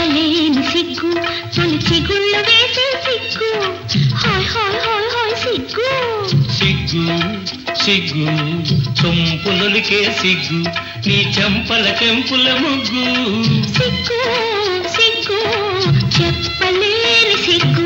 చెప్పలేని సిగ్గు తొలి చిగుళ్ళ వేసే సిగ్గు హాయ్ హాయ్ హాయ్ హాయ్ సిగ్గు సిగ్గు సిగ్గు సొంపులకే సిగ్గు నీ చెంపల కెంపుల ముగ్గు సిగ్గు సిగ్గు చెప్పలేని సిగ్గు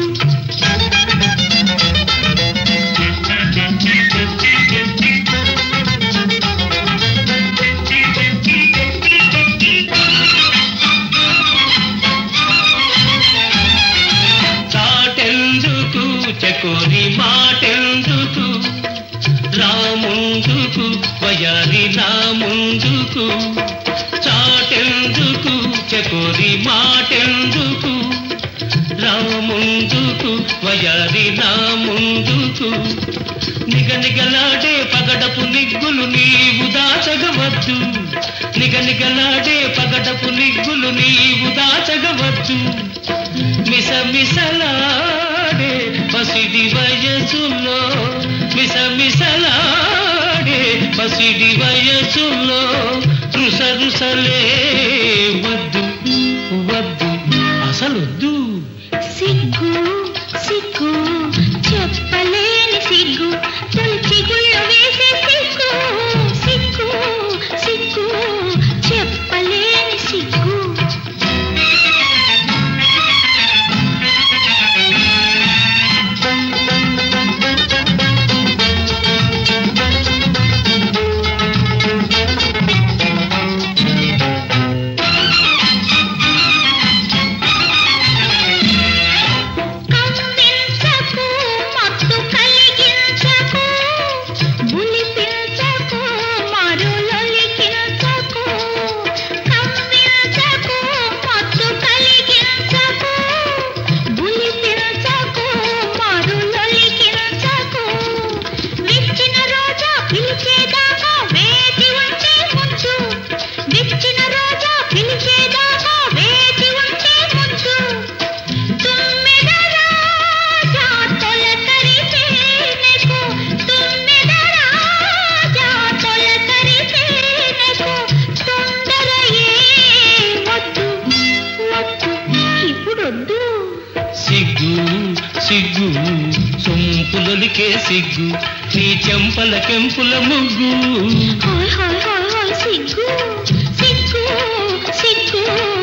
చాటెందుకు చకోరి మాటెందుకు రాముందుకు వయారి నా ముందుకు చాటెందుకు చకోరి మాటెందుకు రాముందుకు వయారి నా ముందుకు నిగనిగలాడే పగడపు నిగ్గులు నీవు దాచగవద్దు నిగనిగలాడే పగడపు నిగ్గులు నీవు దాచగవద్దు మిస మిసలాడే పసిడి వయసులో మిస మిసలాడే పసిడి వయసులో రుస రుసలే వద్దు వద్దు అసలొద్దు సిగ్గు సిగ్గు చెప్పలేని సిగ్గు తొలి చిగుళ్ళ వేసే సిగ్గు సిగ్గు సిగ్గు చెప్పలేని సిగ్గు కవ్వించకు మత్తు కలిగించకు బులిపించకు మరులొలికించకు కవ్వించకు మత్తు కలిగించకు బులిపించకు మరులొలికించకు విచ్చిన రోజా పిలిచేదాకా వేచి ఉంటే ముచ్చు విచ్చిన రోజా పిలిచేదాకా వేచి ఉంటే ముచ్చు తుమ్మెద రాజా తొలకరిసేనెకు తుమ్మెద రాజా తొలకరిసేనెకు తొందర వద్దు వద్దు ఇప్పుడొద్దు సిగ్గు సిగ్గు సొంపులకే సిగ్గు నీ చెంపల కెంపుల ముగ్గు హాయ్ హాయ్ హాయ్ హాయ్ సిగ్గు సిగ్గు సిగ్గు